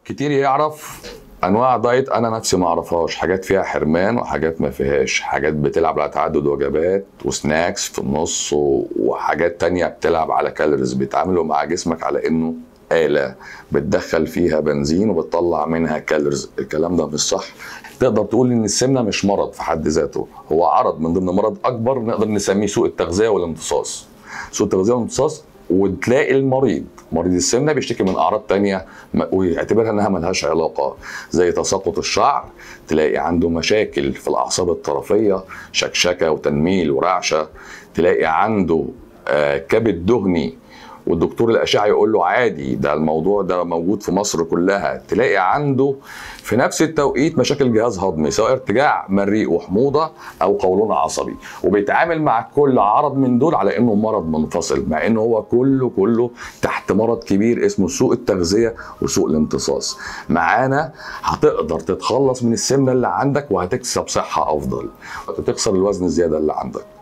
كتير يعرف انواع دايت انا نفسي ما اعرفهاش حاجات فيها حرمان وحاجات ما فيهاش حاجات بتلعب على تعدد وجبات وسناكس في النص و- وحاجات تانية بتلعب على كالوريز بيتعاملوا مع جسمك على انه آلة بتدخل فيها بنزين وبتطلع منها كالوريز الكلام ده مش صح تقدر تقول ان السمنه مش مرض في حد ذاته هو عرض من ضمن مرض اكبر نقدر نسميه سوء التغذيه والامتصاص سوء التغذيه والامتصاص وتلاقي المريض مريض السمنه بيشتكي من اعراض تانية م- ويعتبرها انها ملهاش علاقه زي تساقط الشعر تلاقي عنده مشاكل في الاعصاب الطرفيه شكشكه وتنميل ورعشه تلاقي عنده آه، كبد دهني والدكتور الاشعه يقول له عادي ده الموضوع ده موجود في مصر كلها تلاقي عنده في نفس التوقيت مشاكل جهاز هضمي سواء ارتجاع مريء وحموضه او قولون عصبي وبيتعامل مع كل عرض من دول على انه مرض منفصل مع انه هو كله كله تحت مرض كبير اسمه سوء التغذيه وسوء الامتصاص معانا هتقدر تتخلص من السمنه اللي عندك وهتكسب صحه افضل وتكسر الوزن الزياده اللي عندك